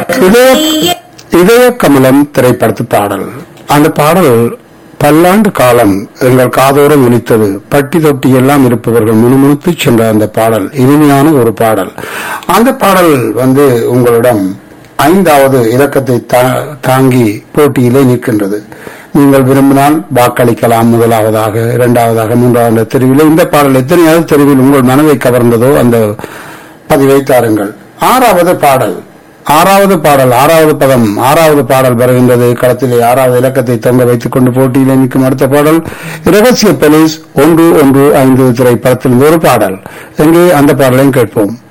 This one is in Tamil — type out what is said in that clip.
இதய இதய கமலம் திரைப்படத்து பாடல் அந்த பாடல் பல்லாண்டு காலம் எங்கள் காதோரம் ஒலித்தது பட்டி தொட்டி எல்லாம் இருப்பவர்கள் முணுமுணுத்து சென்ற அந்த பாடல் இனிமையான ஒரு பாடல் அந்த பாடல் வந்து உங்களிடம் ஐந்தாவது இலக்கத்தை தா- தாங்கி போட்டியிலே நிற்கின்றது நீங்கள் விரும்பினால் வாக்களிக்கலாம் முதலாவதாக இரண்டாவதாக மூன்றாவது தெரிவில் இந்த பாடல் எத்தனையாவது தெரிவில் உங்கள் மனதை கவர்ந்ததோ அந்த பதிவை தாருங்கள் ஆறாவது பாடல் ஆறாவது பாடல் ஆறாவது பதம் ஆறாவது பாடல் வருகின்றது களத்திலே ஆறாவது இலக்கத்தை தொங்க வைத்துக் கொண்டு போட்டியிலே நிற்கும் அடுத்த பாடல் இரகசிய போலீஸ் ஒன்று ஒன்று ஐந்து திரைப்படத்தில் ஒரு பாடல் எங்கே அந்த பாடலையும் கேட்போம்